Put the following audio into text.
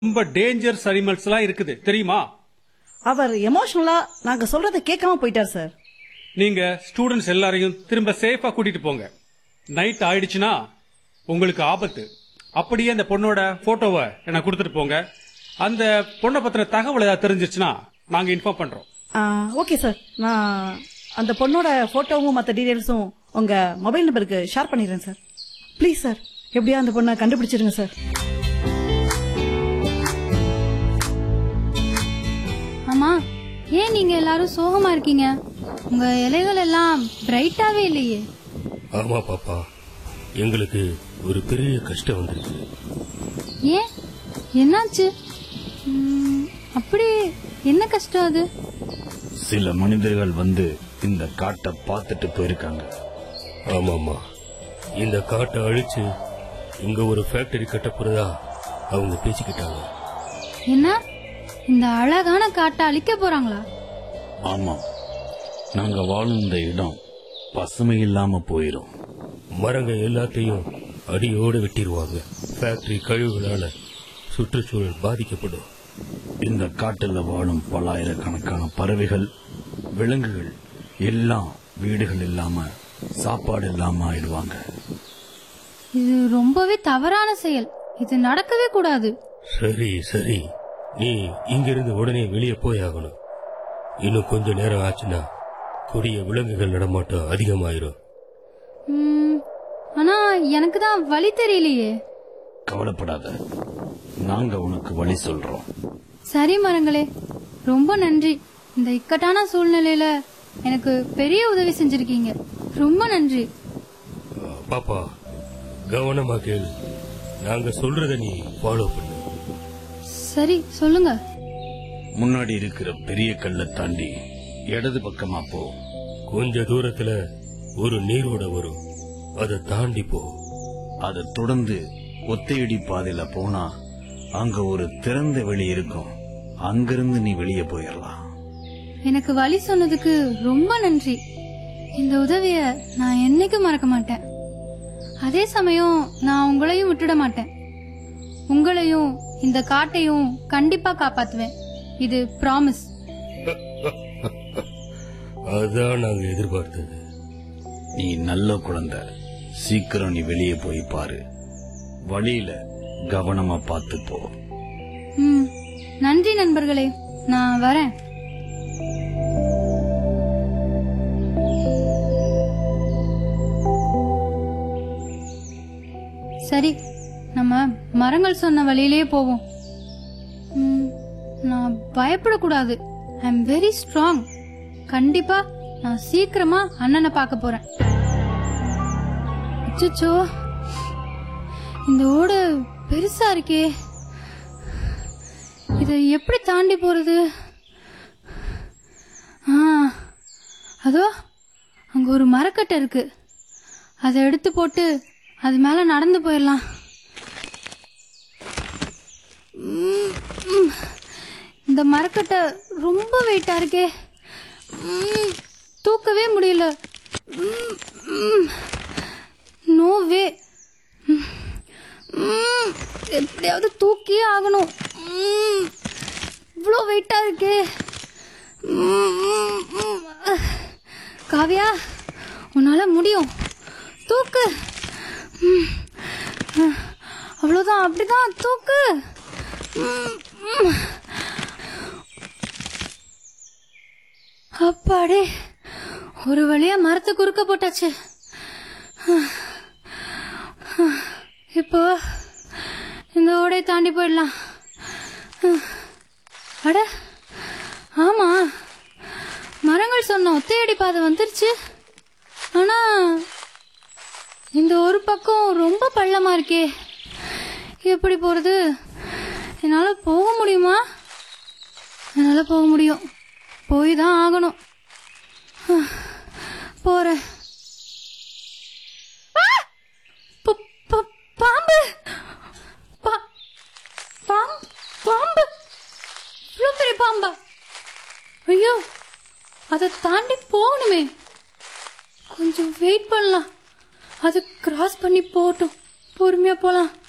ரொம்ப dangers animals எல்லாம் இருக்குது தெரியுமா அவர் எமோஷனலா நாங்க சொல்றத கேட்காம போயிட்டார் சார் நீங்க ஸ்டூடெண்ட்ஸ் எல்லாரையும் திரும்ப சேஃபா கூட்டிட்டு போங்க நைட் ஆயிடுச்சுன்னா உங்களுக்கு ஆபத்து அப்படியே அந்த பொண்ணோட போட்டோவை எனக்கு கொடுத்துட்டு போங்க அந்த பொண்ணை பத்தின தகவல் ஏதாவது தெரிஞ்சிச்சுன்னா நாங்க இன்ஃபார்ம் பண்றோம் ஓகே சார் நான் அந்த பொண்ணோட போட்டோவும் மற்ற டீடைல்ஸும் உங்க மொபைல் நம்பருக்கு ஷேர் பண்ணிடுறேன் சார் ப்ளீஸ் சார் எப்படியா அந்த பொண்ணை கண்டுபிடிச்சிருங்க சார் அம்மா ஏன் நீங்க எல்லாரும் சோகமா இருக்கீங்க உங்க இலைகள் எல்லாம் பிரைட்டாவே இல்லையே ஆமா பாப்பா எங்களுக்கு ஒரு பெரிய கஷ்டம் வந்திருக்கு ஏன் என்னாச்சு ம், அப்படி என்ன கஷ்டம் அது சில மனிதர்கள் வந்து இந்த காட்டை பார்த்துட்டு போயிருக்காங்க ஆமாமா இந்த காட்டை அழிச்சு இங்க ஒரு ஃபேக்டரி கட்ட போறதா அவங்க பேசிக்கிட்டாங்க என்ன இந்த அழகான காட்டை அழிக்க போறாங்களா ஆமா நாங்க வாழும் இந்த இடம் பசுமை இல்லாம போயிரும் மரங்க எல்லாத்தையும் அடியோடு வெட்டிடுவாங்க ஃபேக்டரி கழிவுகளால சுற்றுச்சூழல் பாதிக்கப்படும் இந்த காட்டுல வாழும் பல்லாயிரக்கணக்கான பறவைகள் விலங்குகள் எல்லாம் வீடுகள் இல்லாம சாப்பாடு இல்லாம ஆயிடுவாங்க இது ரொம்பவே தவறான செயல் இது நடக்கவே கூடாது சரி சரி நீ இங்கிருந்து உடனே வெளியே போய் ஆகணும் இன்னும் கொஞ்ச நேரம் ஆச்சுன்னா கொடிய விலங்குகள் நடமாட்டம் அதிகமாயிரும் ம், ஆனா எனக்கு தான் வழி தெரியலையே கவலைப்படாத நாங்க உனக்கு வழி சொல்றோம் சரி மரங்களே ரொம்ப நன்றி இந்த இக்கட்டான சூழ்நிலையில எனக்கு பெரிய உதவி செஞ்சிருக்கீங்க ரொம்ப நன்றி பாப்பா கவனமா கேளு நாங்க சொல்றத நீ ஃபாலோ பண்ணு சரி சொல்லுங்க முன்னாடி இருக்கிற பெரிய கல்லை தாண்டி இடது பக்கமா போ கொஞ்ச தூரத்துல ஒரு நீரோட வரும் அதை தாண்டி போ அதை தொடர்ந்து ஒத்தையடி பாதையில போனா அங்க ஒரு திறந்த வெளி இருக்கும் அங்கிருந்து நீ வெளியே போயிடலாம் எனக்கு வழி சொன்னதுக்கு ரொம்ப நன்றி இந்த உதவிய நான் என்னைக்கும் மறக்க மாட்டேன் அதே சமயம் நான் உங்களையும் விட்டுட மாட்டேன் உங்களையும் இந்த காட்டையும் கண்டிப்பா காப்பாத்துவேன் இது ப்ராமிஸ் அதான் நாங்க எதிர்பார்த்தது நீ நல்ல குழந்தை சீக்கிரம் நீ வெளியே போய் பாரு வழியில கவனமா பார்த்து போ ம் நன்றி நண்பர்களே நான் வரேன் சரி நம்ம மரங்கள் சொன்ன வழியிலே போவோம் ம், நான் பயப்படக்கூடாது ஐ எம் வெரி ஸ்ட்ராங் கண்டிப்பா நான் சீக்கிரமா அண்ணனை பார்க்க போறேன் அச்சச்சோ இந்த ஓடு பெருசா இருக்கே இதை எப்படி தாண்டி போறது ஆ அதோ அங்க ஒரு மரக்கட்டை இருக்கு அதை எடுத்து போட்டு அது மேல நடந்து போயிடலாம் ம், ம். இந்த மரக்கட்டை ரொம்ப வெயிட்டா இருக்கே ம், தூக்கவே முடியல நோ வே ம், எப்படியாவது தூக்கியே ஆகணும் ம், இவ்வளோ வெயிட்டா இருக்கே ம், ம், ம். காவியா உன்னால முடியும் தூக்கு ம், அஹ், அவ்வளோதான் அப்படிதான் தூக்கு ம், ம். அப்பாடே ஒரு வழியா மரத்தை குறுக்க போட்டாச்சு இப்போ இந்த ஓடை தாண்டி போயிடலாம் அட ஆமா மரங்கள் சொன்ன ஒத்தையடி பாதை வந்துருச்சு ஆனா இந்த ஒரு பக்கம் ரொம்ப பள்ளமா இருக்கே எப்படி போறது என்னால போக முடியுமா என்னால போக முடியும் போய் தான் ஆகணும் போறேன் ப- ப- பாம்பு பா- பாம்- பாம்பு இவ்வளவு பெரிய பாம்பா ஐயோ அதை தாண்டி போகணுமே கொஞ்சம் வெயிட் பண்ணலாம் அது கிராஸ் பண்ணி போகட்டும் பொறுமையா போலாம்